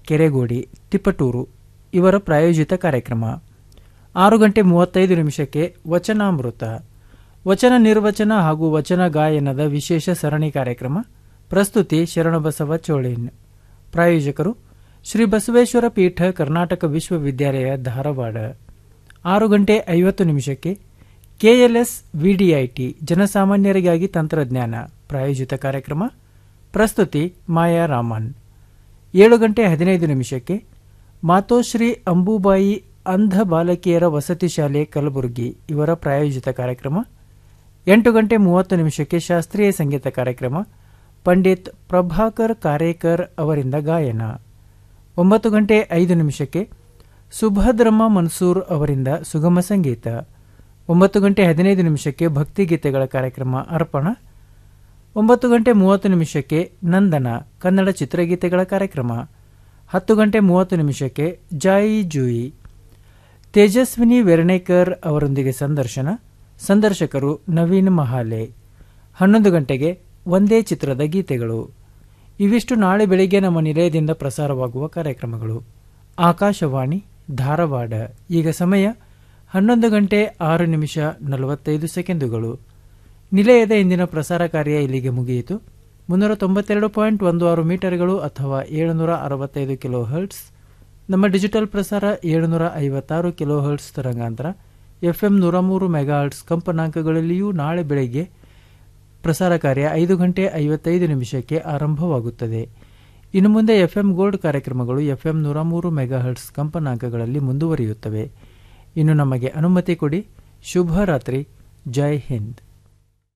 ಕೆರೆಗೋಡಿ ತಿಪ್ಪಟೂರು ಇವರ ಪ್ರಾಯೋಜಿತ ಕಾರ್ಯಕ್ರಮ ಆರು ಗಂಟೆ ಮೂವತ್ತೈದು ನಿಮಿಷಕ್ಕೆ ವಚನಾಮೃತ ವಚನ ನಿರ್ವಚನ ಹಾಗೂ ವಚನ ಗಾಯನದ ವಿಶೇಷ ಸರಣಿ ಕಾರ್ಯಕ್ರಮ ಪ್ರಸ್ತುತಿ ಶರಣಬಸವ ಚೋಳಿನ್ ಪ್ರಾಯೋಜಕರು ಶ್ರೀ ಬಸವೇಶ್ವರ ಪೀಠ ಕರ್ನಾಟಕ ವಿಶ್ವವಿದ್ಯಾಲಯ ಧಾರವಾಡ ಆರು ಗಂಟೆ ಐವತ್ತು ನಿಮಿಷಕ್ಕೆ ಕೆಎಲ್ಎಸ್ ವಿಡಿಐಟಿ ಜನಸಾಮಾನ್ಯರಿಗಾಗಿ ತಂತ್ರಜ್ಞಾನ ಪ್ರಾಯೋಜಿತ ಕಾರ್ಯಕ್ರಮ ಪ್ರಸ್ತುತಿ ಮಾಯಾ ರಾಮನ್ ಏಳು ಗಂಟೆ ಹದಿನೈದು ನಿಮಿಷಕ್ಕೆ ಮಾತೋಶ್ರೀ ಅಂಬುಬಾಯಿ ಅಂಧ ಬಾಲಕಿಯರ ವಸತಿ ಶಾಲೆ ಕಲಬುರಗಿ ಇವರ ಪ್ರಾಯೋಜಿತ ಕಾರ್ಯಕ್ರಮ ಎಂಟು ಗಂಟೆ ಮೂವತ್ತು ನಿಮಿಷಕ್ಕೆ ಶಾಸ್ತ್ರೀಯ ಸಂಗೀತ ಕಾರ್ಯಕ್ರಮ ಪಂಡಿತ್ ಪ್ರಭಾಕರ್ ಕಾರೇಕರ್ ಅವರಿಂದ ಗಾಯನ ಒಂಬತ್ತು ಗಂಟೆ ಐದು ನಿಮಿಷಕ್ಕೆ ಸುಭದ್ರಮ್ಮ ಮನ್ಸೂರ್ ಅವರಿಂದ ಸುಗಮ ಸಂಗೀತ ಒಂಬತ್ತು ಗಂಟೆ ಹದಿನೈದು ನಿಮಿಷಕ್ಕೆ ಭಕ್ತಿಗೀತೆಗಳ ಕಾರ್ಯಕ್ರಮ ಅರ್ಪಣ ಒಂಬತ್ತು ಗಂಟೆ ಮೂವತ್ತು ನಿಮಿಷಕ್ಕೆ ನಂದನ ಕನ್ನಡ ಚಿತ್ರಗೀತೆಗಳ ಕಾರ್ಯಕ್ರಮ ಹತ್ತು ಗಂಟೆ ಮೂವತ್ತು ನಿಮಿಷಕ್ಕೆ ಜಾಯಿ ಜೂಯಿ ತೇಜಸ್ವಿನಿ ವೆರ್ಣೇಕರ್ ಅವರೊಂದಿಗೆ ಸಂದರ್ಶನ ಸಂದರ್ಶಕರು ನವೀನ್ ಮಹಾಲೆ ಹನ್ನೊಂದು ಗಂಟೆಗೆ ಒಂದೇ ಚಿತ್ರದ ಗೀತೆಗಳು ಇವಿಷ್ಟು ನಾಳೆ ಬೆಳಿಗ್ಗೆ ನಮ್ಮ ನಿಲಯದಿಂದ ಪ್ರಸಾರವಾಗುವ ಕಾರ್ಯಕ್ರಮಗಳು ಆಕಾಶವಾಣಿ ಧಾರವಾಡ ಈಗ ಸಮಯ ಹನ್ನೊಂದು ಗಂಟೆ ಆರು ನಿಮಿಷ ನಲವತ್ತೈದು ಸೆಕೆಂಡುಗಳು ನಿಲಯದ ಇಂದಿನ ಪ್ರಸಾರ ಕಾರ್ಯ ಇಲ್ಲಿಗೆ ಮುಗಿಯಿತು ಮುನ್ನೂರ ತೊಂಬತ್ತೆರಡು ಪಾಯಿಂಟ್ ಒಂದು ಆರು ಮೀಟರ್ಗಳು ಅಥವಾ ಏಳುನೂರ ಅರವತ್ತೈದು ಕಿಲೋ ಹರ್ಟ್ಸ್ ನಮ್ಮ ಡಿಜಿಟಲ್ ಪ್ರಸಾರ ಏಳುನೂರ ಐವತ್ತಾರು ಕಿಲೋ ಹರ್ಟ್ಸ್ ತರಂಗಾಂತರ ಎಫ್ಎಂ ನೂರ ಮೂರು ಮೆಗಾಹರ್ಟ್ಸ್ ಕಂಪನಾಂಕಗಳಲ್ಲಿಯೂ ನಾಳೆ ಬೆಳಗ್ಗೆ ಪ್ರಸಾರ ಕಾರ್ಯ ಐದು ಗಂಟೆ ಐವತ್ತೈದು ನಿಮಿಷಕ್ಕೆ ಆರಂಭವಾಗುತ್ತದೆ ಇನ್ನು ಮುಂದೆ ಎಫ್ಎಂ ಗೋಲ್ಡ್ ಕಾರ್ಯಕ್ರಮಗಳು ಎಫ್ಎಂ ನೂರ ಮೂರು ಮೆಗಾಹರ್ಟ್ಸ್ ಕಂಪನಾಂಕಗಳಲ್ಲಿ ಮುಂದುವರಿಯುತ್ತವೆ ಇನ್ನು ನಮಗೆ ಅನುಮತಿ ಕೊಡಿ ಶುಭ ರಾತ್ರಿ ಜೈ ಹಿಂದ್